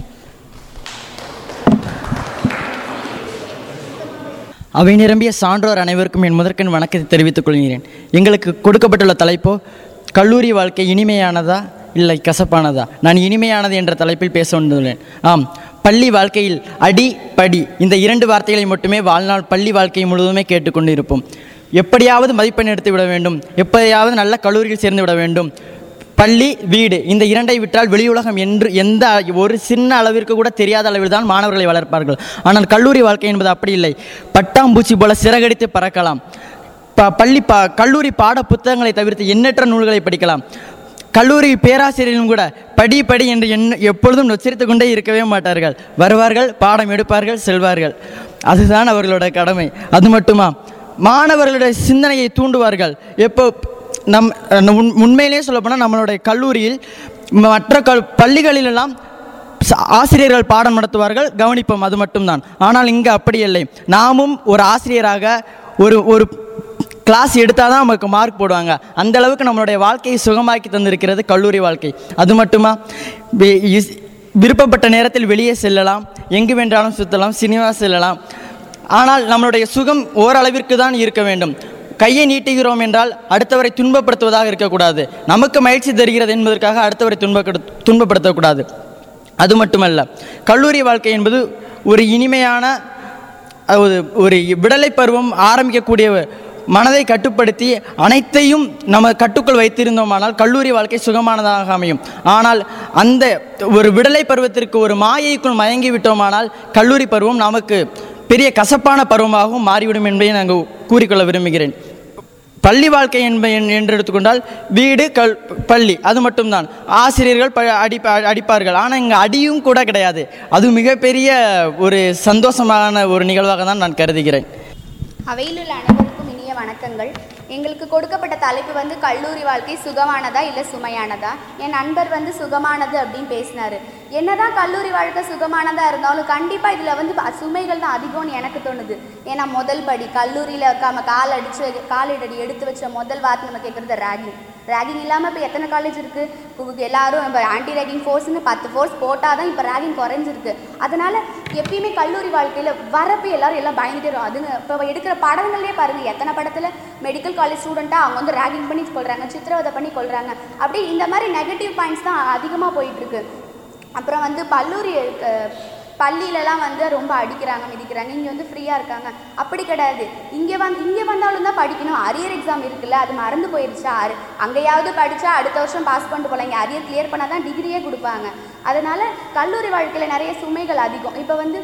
அவை நிரம்பிய சான்றோர் அனைவருக்கும் என் முதற்கண் வணக்கத்தை தெரிவித்துக் கொள்கிறேன் எங்களுக்கு கொடுக்கப்பட்டுள்ள தலைப்போ கல்லூரி வாழ்க்கை இனிமையானதா இல்லை கசப்பானதா நான் இனிமையானது என்ற தலைப்பில் பேச வந்துள்ளேன் ஆம் பள்ளி வாழ்க்கையில் அடி படி இந்த இரண்டு வார்த்தைகளை மட்டுமே வாழ்நாள் பள்ளி வாழ்க்கை முழுவதுமே கேட்டுக்கொண்டு இருப்போம் எப்படியாவது மதிப்பெண் எடுத்து விட வேண்டும் எப்படியாவது நல்ல கல்லூரியில் சேர்ந்து விட வேண்டும் பள்ளி வீடு இந்த இரண்டை விட்டால் வெளியுலகம் என்று எந்த ஒரு சின்ன அளவிற்கு கூட தெரியாத அளவில் தான் மாணவர்களை வளர்ப்பார்கள் ஆனால் கல்லூரி வாழ்க்கை என்பது அப்படி இல்லை பட்டாம்பூச்சி போல சிறகடித்து பறக்கலாம் ப பள்ளி பா கல்லூரி பாட புத்தகங்களை தவிர்த்து எண்ணற்ற நூல்களை படிக்கலாம் கல்லூரி பேராசிரியரும் கூட படி படி என்று எண்ண எப்பொழுதும் நொச்சரித்து கொண்டே இருக்கவே மாட்டார்கள் வருவார்கள் பாடம் எடுப்பார்கள் செல்வார்கள் அதுதான் அவர்களோட கடமை அது மட்டுமா மாணவர்களுடைய சிந்தனையை தூண்டுவார்கள் எப்போ நம் உண்- உண்மையிலேயே சொல்லப்போனால் நம்மளுடைய கல்லூரியில் மற்ற கல் பள்ளிகளிலெல்லாம் ச- ஆசிரியர்கள் பாடம் நடத்துவார்கள் கவனிப்போம் அது மட்டும்தான் ஆனால் இங்கே அப்படி இல்லை நாமும் ஒரு ஆசிரியராக ஒரு ஒரு கிளாஸ் எடுத்தால் தான் நமக்கு மார்க் போடுவாங்க அந்த அளவுக்கு நம்மளுடைய வாழ்க்கையை சுகமாக்கி தந்திருக்கிறது கல்லூரி வாழ்க்கை அது மட்டுமா வி- இஸ்- விருப்பப்பட்ட நேரத்தில் வெளியே செல்லலாம் எங்கு வேண்டாலும் சுற்றலாம் சினிமா செல்லலாம் ஆனால் நம்மளுடைய சுகம் ஓரளவிற்கு தான் இருக்க வேண்டும் கையை நீட்டுகிறோம் என்றால் அடுத்தவரை துன்பப்படுத்துவதாக இருக்கக்கூடாது நமக்கு மகிழ்ச்சி தருகிறது என்பதற்காக அடுத்தவரை துன்ப துன்பப்படுத்தக்கூடாது அது மட்டுமல்ல கல்லூரி வாழ்க்கை என்பது ஒரு இனிமையான ஒரு ஒரு விடலை பருவம் ஆரம்பிக்கக்கூடிய மனதை கட்டுப்படுத்தி அனைத்தையும் நம்ம கட்டுக்குள் வைத்திருந்தோமானால் கல்லூரி வாழ்க்கை சுகமானதாக அமையும் ஆனால் அந்த ஒரு விடலை பருவத்திற்கு ஒரு மாயைக்குள் மயங்கி விட்டோமானால் கல்லூரி பருவம் நமக்கு பெரிய கசப்பான பருவமாகவும் மாறிவிடும் என்பதை நாங்கள் கூறிக்கொள்ள விரும்புகிறேன் பள்ளி வாழ்க்கை என்ப என்- என்று எடுத்துக்கொண்டால் வீடு கல் பள்ளி அது மட்டும்தான் ஆசிரியர்கள் ப அடி அடிப்பார்கள் ஆனால் இங்கே அடியும் கூட கிடையாது அது மிகப்பெரிய ஒரு சந்தோஷமான ஒரு நிகழ்வாக தான் நான் கருதுகிறேன் அவையில் உள்ள அனைவருக்கும் இனிய வணக்கங்கள் எங்களுக்கு கொடுக்கப்பட்ட தலைப்பு வந்து கல்லூரி வாழ்க்கை சுகமானதா இல்லை சுமையானதா என் நண்பர் வந்து சுகமானது அப்படின்னு பேசினாரு என்னதான் கல்லூரி வாழ்க்கை சுகமானதா இருந்தாலும் கண்டிப்பாக இதில் வந்து ப- சுமைகள் தான் அதிகம்னு எனக்கு தோணுது ஏன்னா முதல் படி கல்லூரியில் நம்ம கால் அடிச்சு காலடி எடுத்து வச்ச முதல் வார்த்தை நம்ம கேட்குறது ரேகிங் ரேகிங் இல்லாமல் இப்போ எத்தனை காலேஜ் இருக்குது எல்லாரும் இப்போ ஆன்டி ரேகிங் ஃபோர்ஸ்னு பத்து ஃபோர்ஸ் போட்டால் தான் இப்போ ரேகிங் குறைஞ்சிருக்கு அதனால எப்பயுமே கல்லூரி வாழ்க்கையில் வரப்போ எல்லாரும் எல்லாம் பயந்துட்டே இருக்கும் அதுங்க இப்போ எடுக்கிற படங்கள்லேயே பாருங்கள் எத்தனை படத்தில் மெடிக்கல் காலேஜ் ஸ்டூடெண்ட்டாக அவங்க வந்து ரேகிங் பண்ணி கொள்கிறாங்க சித்திரவதை பண்ணி கொள்கிறாங்க அப்படி இந்த மாதிரி நெகட்டிவ் பாயிண்ட்ஸ் தான் அதிகமாக போயிட்டுருக்கு அப்புறம் வந்து கல்லூரி அஹ், பள்ளியிலலாம் வந்து ரொம்ப அடிக்கிறாங்க மிதிக்கிறாங்க இங்கே வந்து ஃப்ரீயாக இருக்காங்க அப்படி கிடையாது இங்கே வந்து இங்கே வந்தாலும் தான் படிக்கணும் அரியர் எக்ஸாம் இருக்குல்ல அது மறந்து போயிடுச்சா அரு அங்கேயாவது படித்தா அடுத்த வருஷம் பாஸ் பண்ணிட்டு போகலாம் இங்கே அரியர் கிளியர் பண்ணால் தான் டிகிரியே கொடுப்பாங்க அதனால் கல்லூரி வாழ்க்கையில் நிறைய சுமைகள் அதிகம் இப்போ வந்து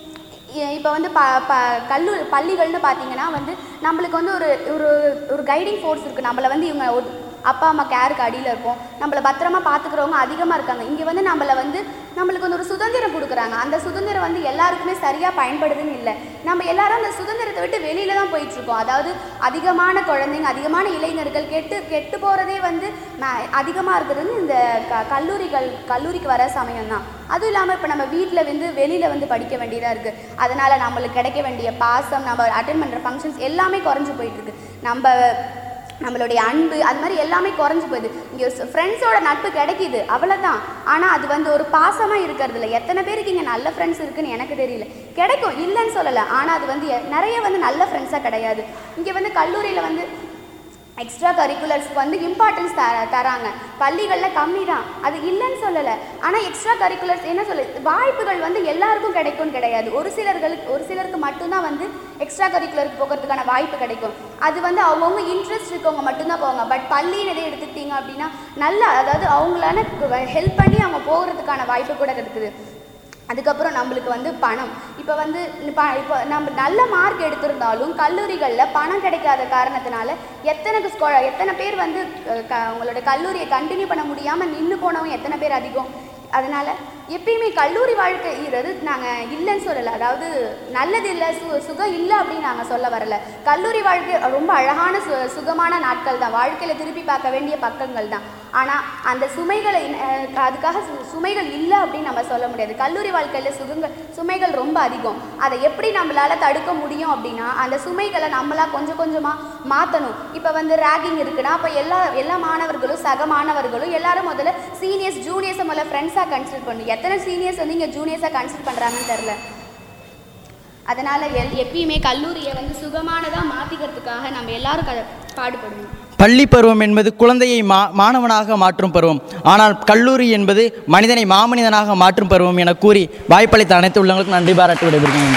இப்போ வந்து ப ப கல்லூ பள்ளிகள்னு பார்த்தீங்கன்னா வந்து நம்மளுக்கு வந்து ஒரு ஒரு ஒரு கைடிங் ஃபோர்ஸ் இருக்குது நம்மளை வந்து இவங்க ஒரு அப்பா அம்மா கேருக்கு அடியில் இருக்கும் நம்மளை பத்திரமா பார்த்துக்கிறவங்க அதிகமாக இருக்காங்க இங்கே வந்து நம்மளை வந்து நம்மளுக்கு வந்து ஒரு சுதந்திரம் கொடுக்குறாங்க அந்த சுதந்திரம் வந்து எல்லாருக்குமே சரியாக பயன்படுதுன்னு இல்லை நம்ம எல்லாரும் அந்த சுதந்திரத்தை விட்டு வெளியில தான் போயிட்டுருக்கோம் அதாவது அதிகமான குழந்தைங்க அதிகமான இளைஞர்கள் கெட்டு கெட்டு போகிறதே வந்து அதிகமாக இருக்கிறது வந்து இந்த க கல்லூரிகள் கல்லூரிக்கு வர சமயம் தான் அதுவும் இல்லாமல் இப்போ நம்ம வீட்டில் வந்து வெளியில் வந்து படிக்க வேண்டியதாக இருக்குது அதனால் நம்மளுக்கு கிடைக்க வேண்டிய பாசம் நம்ம அட்டன் பண்ணுற ஃபங்க்ஷன்ஸ் எல்லாமே குறைஞ்சு போயிட்டுருக்கு நம்ம நம்மளுடைய அன்பு அது மாதிரி எல்லாமே குறைஞ்சு போகுது இங்கே ஃப்ரெண்ட்ஸோட நட்பு கிடைக்கிது அவ்வளோதான் ஆனால் அது வந்து ஒரு பாசமாக இருக்கிறது இல்லை எத்தனை பேருக்கு இங்கே நல்ல ஃப்ரெண்ட்ஸ் இருக்குன்னு எனக்கு தெரியல கிடைக்கும் இல்லைன்னு சொல்லலை ஆனால் அது வந்து எ- நிறைய வந்து நல்ல ஃப்ரெண்ட்ஸாக கிடையாது இங்கே வந்து கல்லூரியில் வந்து எக்ஸ்ட்ரா கரிக்குலர்ஸ்க்கு வந்து இம்பார்ட்டன்ஸ் த தராங்க பள்ளிகளில் கம்மி தான் அது இல்லைன்னு சொல்லலை ஆனால் எக்ஸ்ட்ரா கரிக்குலர்ஸ் என்ன சொல்ல வாய்ப்புகள் வந்து எல்லாருக்கும் கிடைக்கும்னு கிடையாது ஒரு சிலர்களுக்கு ஒரு சிலருக்கு மட்டும்தான் வந்து எக்ஸ்ட்ரா கரிக்குலருக்கு போகிறதுக்கான வாய்ப்பு கிடைக்கும் அது வந்து அவங்கவுங்க இன்ட்ரெஸ்ட் இருக்கவங்க மட்டும்தான் போவாங்க பட் பள்ளின்னு எதை எடுத்துக்கிட்டீங்க அப்படின்னா நல்ல அதாவது அவங்களான ஹெல்ப் பண்ணி அவங்க போகிறதுக்கான வாய்ப்பு கூட இருக்குது அதுக்கப்புறம் நம்மளுக்கு வந்து பணம் இப்போ வந்து இப்போ இப்போ நம்ம நல்ல மார்க் எடுத்திருந்தாலும் கல்லூரிகளில் பணம் கிடைக்காத காரணத்தினால எத்தனை ஸ்கொ- எத்தனை பேர் வந்து அஹ், க உங்களோட கல்லூரியை கண்டினியூ பண்ண முடியாமல் நின்று போனவங்க எத்தனை பேர் அதிகம் அதனால் எப்பயுமே கல்லூரி வாழ்க்கைங்கிறது நாங்கள் இல்லைன்னு சொல்லலை அதாவது நல்லது இல்லை சு சுகம் இல்லை அப்படின்னு நாங்கள் சொல்ல வரல கல்லூரி வாழ்க்கை ரொம்ப அழகான சு சுகமான நாட்கள் தான் வாழ்க்கையில் திருப்பி பார்க்க வேண்டிய பக்கங்கள் தான் ஆனால் அந்த சுமைகளை அஹ், அதுக்காக சு- சுமைகள் இல்லை அப்படின்னு நம்ம சொல்ல முடியாது கல்லூரி வாழ்க்கையில் சுகங்கள் சுமைகள் ரொம்ப அதிகம் அதை எப்படி நம்மளால் தடுக்க முடியும் அப்படின்னா அந்த சுமைகளை நம்மளா கொஞ்சம் கொஞ்சமாக மாற்றணும் இப்போ வந்து ரேகிங் இருக்குன்னா அப்போ எல்லா எல்லா மாணவர்களும் சக மாணவர்களும் எல்லாரும் முதல்ல சீனியர்ஸ் ஜூனியர்ஸை முதல்ல ஃப்ரெண்ட்ஸாக கன்சிடர் பண்ணணும் எத்தனை சீனியர்ஸ் வந்து இங்கே ஜூனியர்ஸாக கன்சிடர் பண்ணுறாங்கன்னு தெரில அதனால் எல் எப்பயுமே கல்லூரியை வந்து சுகமானதாக மாற்றிக்கிறதுக்காக நம்ம எல்லாரும் க பாடுபடணும் பள்ளி பருவம் என்பது குழந்தையை மா மாணவனாக மாற்றும் பருவம் ஆனால் கல்லூரி என்பது மனிதனை மாமனிதனாக மாற்றும் பருவம் என கூறி வாய்ப்பளித்த அனைத்து உள்ளவங்களுக்கும் நன்றி பாராட்டி விடைபெறுகிறேன்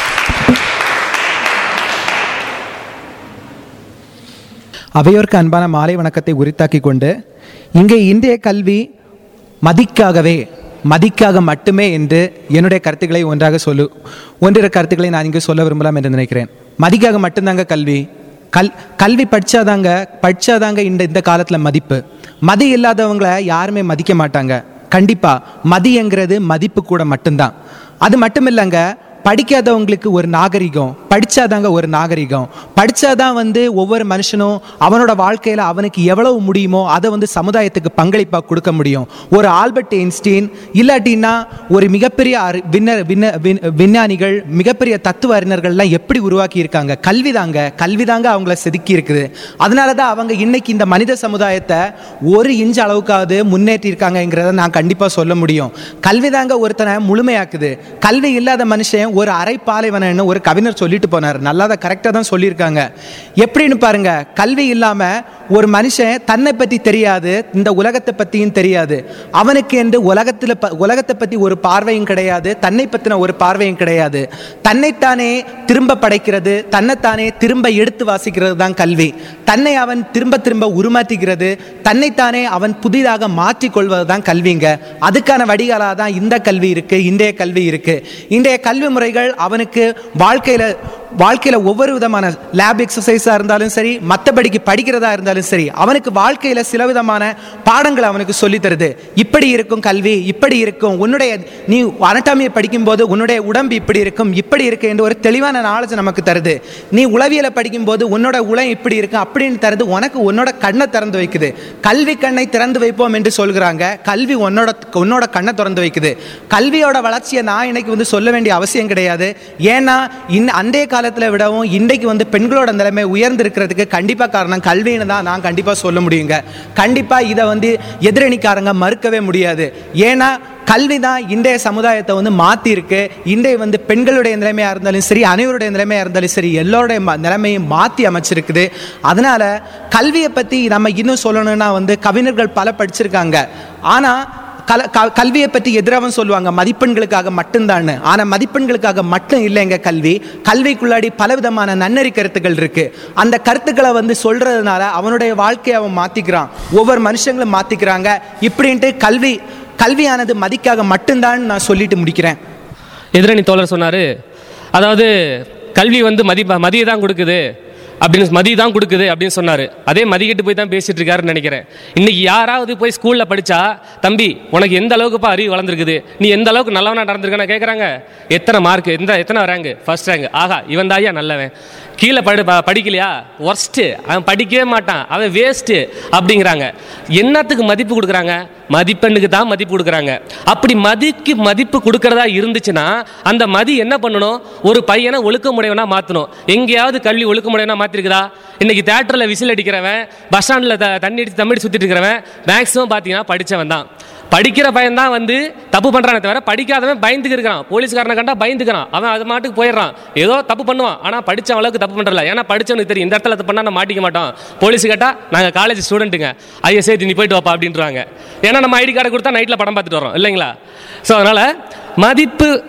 அவையோர்க்கு அன்பான மாலை வணக்கத்தை உரித்தாக்கி கொண்டு இங்கே இந்திய கல்வி மதிக்காகவே மதிக்காக மட்டுமே என்று என்னுடைய கருத்துக்களை ஒன்றாக சொல்லு ஒன்றிர கருத்துக்களை நான் இங்கு சொல்ல விரும்பலாம் என்று நினைக்கிறேன் மதிக்காக மட்டும்தாங்க கல்வி கல் கல்வி படிச்சாதாங்க படிச்சாதாங்க இந்த இந்த காலத்தில் மதிப்பு மதி இல்லாதவங்கள யாருமே மதிக்க மாட்டாங்க கண்டிப்பாக மதிங்கிறது மதிப்பு கூட மட்டும்தான் அது மட்டும் இல்லைங்க படிக்காதவங்களுக்கு ஒரு நாகரிகம் படிச்சாதாங்க ஒரு நாகரிகம் படிச்சாதான் வந்து ஒவ்வொரு மனுஷனும் அவனோட வாழ்க்கையில் அவனுக்கு எவ்வளவு முடியுமோ அதை வந்து சமுதாயத்துக்கு பங்களிப்பாக கொடுக்க முடியும் ஒரு ஆல்பர்ட் ஐன்ஸ்டீன் இல்லாட்டின்னா ஒரு மிகப்பெரிய அறி விண்ண விண்ண விண்- விஞ்ஞானிகள் மிகப்பெரிய தத்துவ அறிஞர்கள்லாம் எப்படி உருவாக்கி இருக்காங்க கல்வி தாங்க கல்வி தாங்க அவங்கள செதுக்கி இருக்குது அதனால தான் அவங்க இன்னைக்கு இந்த மனித சமுதாயத்தை ஒரு இன்ச் அளவுக்காவது முன்னேற்றி இருக்காங்கங்கிறத நான் கண்டிப்பாக சொல்ல முடியும் கல்வி தாங்க ஒருத்தனை முழுமையாக்குது கல்வி இல்லாத மனுஷன் ஒரு அரை பாலைவனன்னு ஒரு கவிஞர் சொல்லிட்டு போனார் நல்லா தான் கரெக்டாக தான் சொல்லியிருக்காங்க எப்படின்னு பாருங்க கல்வி இல்லாமல் ஒரு மனுஷன் தன்னை பற்றி தெரியாது இந்த உலகத்தை பற்றியும் தெரியாது அவனுக்கு என்று உலகத்தில் ப உலகத்தை பற்றி ஒரு பார்வையும் கிடையாது தன்னை பற்றின ஒரு பார்வையும் கிடையாது தன்னைத்தானே திரும்ப படைக்கிறது தன்னைத்தானே திரும்ப எடுத்து வாசிக்கிறது தான் கல்வி தன்னை அவன் திரும்ப திரும்ப உருமாற்றிக்கிறது தன்னைத்தானே அவன் புதிதாக மாற்றிக்கொள்வது தான் கல்விங்க அதுக்கான வடிகாலாக தான் இந்த கல்வி இருக்கு இன்றைய கல்வி இருக்கு இன்றைய கல்வி முறைகள் அவனுக்கு வாழ்க்கையில் வாழ்க்கையில் ஒவ்வொரு விதமான லேப் எக்ஸசைஸாக இருந்தாலும் சரி மற்றபடிக்கு படிக்கிறதா இருந்தாலும் சரி அவனுக்கு வாழ்க்கையில் சில விதமான பாடங்களை அவனுக்கு சொல்லித் தருது இப்படி இருக்கும் கல்வி இப்படி இருக்கும் உன்னுடைய நீ அனட்டாமியை படிக்கும்போது உன்னுடைய உடம்பு இப்படி இருக்கும் இப்படி இருக்கு என்று ஒரு தெளிவான நாலேஜ் நமக்கு தருது நீ உளவியலை படிக்கும்போது உன்னோட உளம் இப்படி இருக்கு அப்படின்னு தருது உனக்கு உன்னோட கண்ணை திறந்து வைக்குது கல்வி கண்ணை திறந்து வைப்போம் என்று சொல்கிறாங்க கல்வி உன்னோட உன்னோட கண்ணை திறந்து வைக்குது கல்வியோட வளர்ச்சியை நான் இன்னைக்கு வந்து சொல்ல வேண்டிய அவசியம் கிடையாது ஏன்னா இன் அன்றைய காலத்தில் விடவும் இன்றைக்கு வந்து பெண்களோட நிலைமை உயர்ந்திருக்கிறதுக்கு கண்டிப்பாக காரணம் கல்வின்னு தான் நான் கண்டிப்பாக சொல்ல முடியுங்க கண்டிப்பாக இதை வந்து எதிரணிக்காரங்க மறுக்கவே முடியாது ஏன்னா கல்வி தான் இன்றைய சமுதாயத்தை வந்து மாற்றிருக்கு இன்றைய வந்து பெண்களுடைய நிலைமையாக இருந்தாலும் சரி அனைவருடைய நிலைமையாக இருந்தாலும் சரி எல்லோருடைய ம- நிலைமையும் மாற்றி அமைச்சிருக்குது அதனால கல்வியை பற்றி நம்ம இன்னும் சொல்லணும்னா வந்து கவிஞர்கள் பல படிச்சிருக்காங்க ஆனால் கல க- கல்வியை பற்றி எதிராகவும் சொல்லுவாங்க மதிப்பெண்களுக்காக மட்டும்தான்னு ஆனால் மதிப்பெண்களுக்காக மட்டும் இல்லைங்க கல்வி கல்விக்குள்ளாடி பலவிதமான நன்னறி கருத்துக்கள் இருக்கு அந்த கருத்துக்களை வந்து சொல்றதுனால அவனுடைய வாழ்க்கையை அவன் மாத்திக்கிறான் ஒவ்வொரு மனுஷங்களும் மாத்திக்கிறாங்க இப்படின்ட்டு கல்வி கல்வியானது மதிக்காக மட்டும்தான் நான் சொல்லிட்டு முடிக்கிறேன் எதிரணி தோழர் சொன்னார் அதாவது கல்வி வந்து மதி மதியை தான் கொடுக்குது அப்படின்னு மதி தான் கொடுக்குது அப்படின்னு சொன்னார் அதே மதிக்கிட்டு போய் தான் பேசிட்டு இருக்காருன்னு நினைக்கிறேன் இன்னைக்கு யாராவது போய் ஸ்கூலில் படித்தா தம்பி உனக்கு எந்த அளவுக்குப்பா அறிவு வளர்ந்துருக்குது நீ எந்த அளவுக்கு நல்லவனா நடந்திருக்கேன்னு கேட்குறாங்க எத்தனை மார்க் எந்த எத்தனை ரேங்க் ஃபர்ஸ்ட் ரேங்க் ஆஹா இவன் தாயா நல்லவன் கீழே படி ப- படிக்கலையா ஒர்ஸ்ட்டு அவன் படிக்கவே மாட்டான் அவன் வேஸ்ட்டு அப்படிங்கிறாங்க என்னத்துக்கு மதிப்பு கொடுக்குறாங்க மதிப்பெண்ணுக்கு தான் மதிப்பு கொடுக்குறாங்க அப்படி மதிக்கு மதிப்பு கொடுக்கறதா இருந்துச்சுன்னா அந்த மதி என்ன பண்ணணும் ஒரு பையனை ஒழுக்கமுடையவனா மாற்றணும் எங்கேயாவது கல்வி ஒழுக்கமுடையவனா மாற்றிருக்குதா இன்னைக்கு தேட்டரில் விசில் அடிக்கிறவன் பஸ் ஸ்டாண்டில் த தண்ணி அடிச்சு தம்பி சுற்றிட்டு இருக்கிறவன் மேக்ஸிமம் பார்த்தீங்கன்னா படித்தவன் தான் படிக்கிற பையன் தான் வந்து தப்பு பண்ணுறானே தவிர படிக்காதவன் பயந்துக்கு இருக்கிறான் போலீஸ்காரனை கண்டா பயந்துக்கிறான் அவன் அது மாட்டுக்கு போயிடுறான் ஏதோ தப்பு பண்ணுவான் ஆனால் படிச்ச அளவுக்கு தப்பு பண்ணுறல ஏன்னா படிச்சவனுக்கு தெரியும் இந்த இடத்துல தப்பு பண்ணால் நான் மாட்டிக்க மாட்டோம் போலீஸ் கேட்டால் நாங்கள் காலேஜ் ஸ்டூடெண்ட்டுங்க ஐயா சரி நீ போயிட்டு வாப்பா அப்படின்றாங்க ஏன்னா நம்ம ஐடி கார்டை கொடுத்தா நைட்டில் படம் பார்த்துட்டு வரோம் இல்லைங்களா ஸோ அதனால் மதிப்பு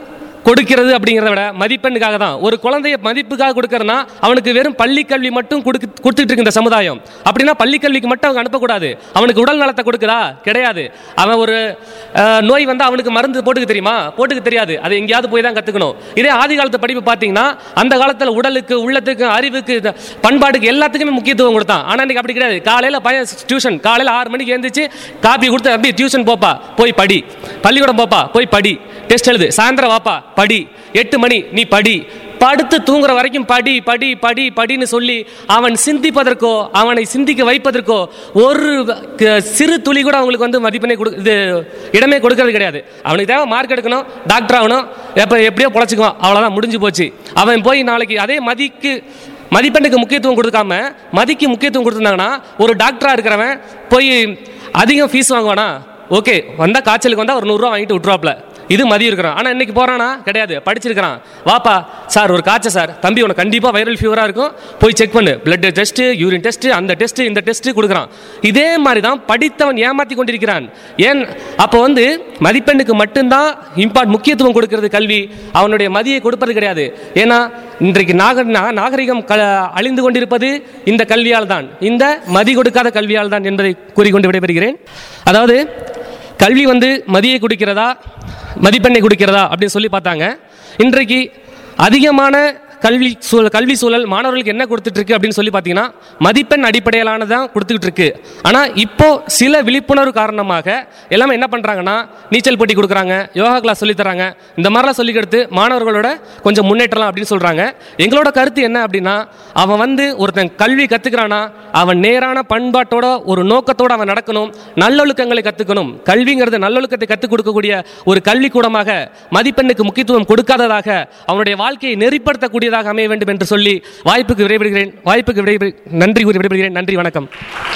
கொடுக்கிறது அப்படிங்கிறத விட மதிப்பெண்ணுக்காக தான் ஒரு குழந்தைய மதிப்புக்காக கொடுக்கறனா அவனுக்கு வெறும் பள்ளி கல்வி மட்டும் கொடுக்கு கொடுத்துட்டு இருக்கு இந்த சமுதாயம் அப்படின்னா பள்ளி கல்விக்கு மட்டும் அவங்க அனுப்பக்கூடாது அவனுக்கு உடல் நலத்தை கொடுக்குதா கிடையாது அவன் ஒரு அஹ், நோய் வந்து அவனுக்கு மருந்து போட்டுக்க தெரியுமா போட்டுக்க தெரியாது அது எங்கேயாவது போய் தான் கற்றுக்கணும் இதே ஆதி காலத்து படிப்பு பார்த்தீங்கன்னா அந்த காலத்தில் உடலுக்கு உள்ளத்துக்கு அறிவுக்கு இந்த பண்பாட்டுக்கு எல்லாத்துக்குமே முக்கியத்துவம் கொடுத்தான் ஆனால் இன்னைக்கு அப்படி கிடையாது காலையில் பையன் டியூஷன் காலையில் ஆறு மணிக்கு எழுந்திரிச்சு காப்பி கொடுத்து அப்படியே டியூஷன் போப்பா போய் படி பள்ளிக்கூடம் போப்பா போய் படி டெஸ்ட் எழுது சாயந்தரம் வாப்பா படி எட்டு மணி நீ படி படுத்து தூங்குற வரைக்கும் படி படி படி படின்னு சொல்லி அவன் சிந்திப்பதற்கோ அவனை சிந்திக்க வைப்பதற்கோ ஒரு க- சிறு துளி கூட அவங்களுக்கு வந்து மதிப்பெண்ணை கொடு இது இடமே கொடுக்கறது கிடையாது அவனுக்கு தேவை மார்க் எடுக்கணும் டாக்டர் ஆகணும் எப்போ எப்படியோ பொழைச்சிக்குவான் அவ்வளோதான் முடிஞ்சு போச்சு அவன் போய் நாளைக்கு அதே மதிக்கு மதிப்பெண்ணுக்கு முக்கியத்துவம் கொடுக்காம மதிக்கு முக்கியத்துவம் கொடுத்துருந்தாங்கன்னா ஒரு டாக்டராக இருக்கிறவன் போய் அதிகம் ஃபீஸ் வாங்குவானா ஓகே வந்தால் காய்ச்சலுக்கு வந்தால் ஒரு நூறுரூவா வாங்கிட்டு விட்ருவாப்ல இது மதியம் இருக்கிறான் ஆனால் இன்னைக்கு போகிறானா கிடையாது படிச்சிருக்கிறான் வாப்பா சார் ஒரு காய்ச்சல் சார் தம்பி உனக்கு கண்டிப்பாக வைரல் ஃபீவராக இருக்கும் போய் செக் பண்ணு பிளட் டெஸ்ட்டு யூரின் டெஸ்ட்டு அந்த டெஸ்ட்டு இந்த டெஸ்ட்டு கொடுக்குறான் இதே மாதிரி தான் படித்தவன் ஏமாற்றி கொண்டிருக்கிறான் ஏன் அப்போ வந்து மதிப்பெண்ணுக்கு மட்டும்தான் இம்பார்ட் முக்கியத்துவம் கொடுக்கிறது கல்வி அவனுடைய மதியை கொடுப்பது கிடையாது ஏன்னா இன்றைக்கு நாக நா- நாகரிகம் க அழிந்து கொண்டிருப்பது இந்த கல்வியால் தான் இந்த மதி கொடுக்காத கல்வியால் தான் என்பதை கூறிக்கொண்டு விடைபெறுகிறேன் அதாவது கல்வி வந்து மதியை கொடுக்கிறதா மதிப்பெண்ணை கொடுக்கிறதா அப்படின்னு சொல்லி பார்த்தாங்க இன்றைக்கு அதிகமான கல்வி சூழல் கல்வி சூழல் மாணவர்களுக்கு என்ன கொடுத்துட்டு இருக்கு அப்படின்னு சொல்லி பார்த்தீங்கன்னா மதிப்பெண் அடிப்படையிலானதான் கொடுத்துக்கிட்டு இருக்கு ஆனால் இப்போ சில விழிப்புணர்வு காரணமாக எல்லாமே என்ன பண்ணுறாங்கன்னா நீச்சல் போட்டி கொடுக்குறாங்க யோகா கிளாஸ் சொல்லித் தராங்க இந்த மாதிரிலாம் சொல்லி கொடுத்து மாணவர்களோட கொஞ்சம் முன்னேற்றலாம் அப்படின்னு சொல்கிறாங்க எங்களோட கருத்து என்ன அப்படின்னா அவன் வந்து ஒருத்தன் கல்வி கற்றுக்கிறானா அவன் நேரான பண்பாட்டோட ஒரு நோக்கத்தோட அவன் நடக்கணும் நல்லொழுக்கங்களை கற்றுக்கணும் கல்விங்கிறது நல்லொழுக்கத்தை கற்றுக் கொடுக்கக்கூடிய ஒரு கல்விக்கூடமாக மதிப்பெண்ணுக்கு முக்கியத்துவம் கொடுக்காததாக அவனுடைய வாழ்க்கையை நெறிப்படுத்தக்கூடியதாக அமைய வேண்டும் என்று சொல்லி வாய்ப்புக்கு விடைபெறுகிறேன் வாய்ப்புக்கு விடைபெறு நன்றி கூறி விடைபெறுகிறேன் நன்றி வணக்கம்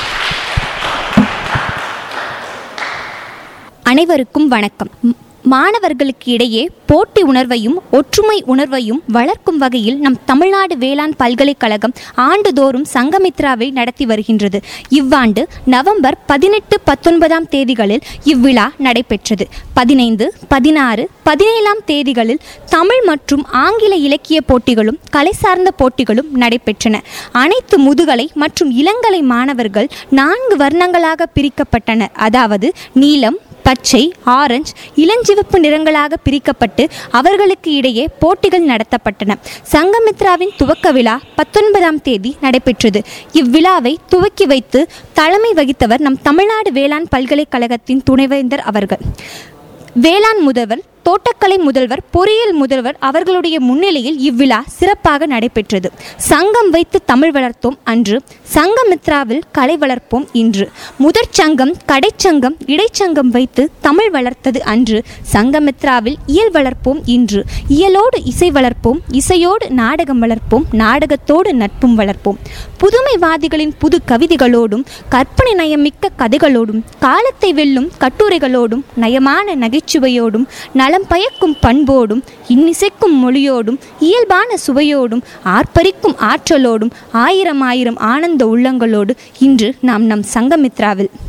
அனைவருக்கும் வணக்கம் ம், மாணவர்களுக்கு இடையே போட்டி உணர்வையும் ஒற்றுமை உணர்வையும் வளர்க்கும் வகையில் நம் தமிழ்நாடு வேளாண் பல்கலைக்கழகம் ஆண்டுதோறும் சங்கமித்ராவை நடத்தி வருகின்றது இவ்வாண்டு நவம்பர் பதினெட்டு பத்தொன்பதாம் தேதிகளில் இவ்விழா நடைபெற்றது பதினைந்து பதினாறு பதினேழாம் தேதிகளில் தமிழ் மற்றும் ஆங்கில இலக்கிய போட்டிகளும் கலை சார்ந்த போட்டிகளும் நடைபெற்றன அனைத்து முதுகலை மற்றும் இளங்கலை மாணவர்கள் நான்கு வர்ணங்களாக பிரிக்கப்பட்டனர் அதாவது நீலம் பச்சை ஆரஞ்சு இளஞ்சிவப்பு நிறங்களாக பிரிக்கப்பட்டு அவர்களுக்கு இடையே போட்டிகள் நடத்தப்பட்டன சங்கமித்ராவின் துவக்க விழா பத்தொன்பதாம் தேதி நடைபெற்றது இவ்விழாவை துவக்கி வைத்து தலைமை வகித்தவர் நம் தமிழ்நாடு வேளாண் பல்கலைக்கழகத்தின் துணைவேந்தர் அவர்கள் வேளாண் முதல்வர் தோட்டக்கலை முதல்வர் பொறியியல் முதல்வர் அவர்களுடைய முன்னிலையில் இவ்விழா சிறப்பாக நடைபெற்றது சங்கம் வைத்து தமிழ் வளர்த்தோம் அன்று சங்கமித்ராவில் கலை வளர்ப்போம் இன்று முதற் சங்கம் கடைச்சங்கம் இடைச்சங்கம் வைத்து தமிழ் வளர்த்தது அன்று சங்கமித்ராவில் இயல் வளர்ப்போம் இன்று இயலோடு இசை வளர்ப்போம் இசையோடு நாடகம் வளர்ப்போம் நாடகத்தோடு நட்பும் வளர்ப்போம் புதுமைவாதிகளின் புது கவிதைகளோடும் கற்பனை நயமிக்க கதைகளோடும் காலத்தை வெல்லும் கட்டுரைகளோடும் நயமான நகைச்சுவையோடும் நலம் பயக்கும் பண்போடும் இன்னிசைக்கும் மொழியோடும் இயல்பான சுவையோடும் ஆர்ப்பரிக்கும் ஆற்றலோடும் ஆயிரம் ஆயிரம் ஆனந்த உள்ளங்களோடு இன்று நாம் நம் சங்கமித்ராவில்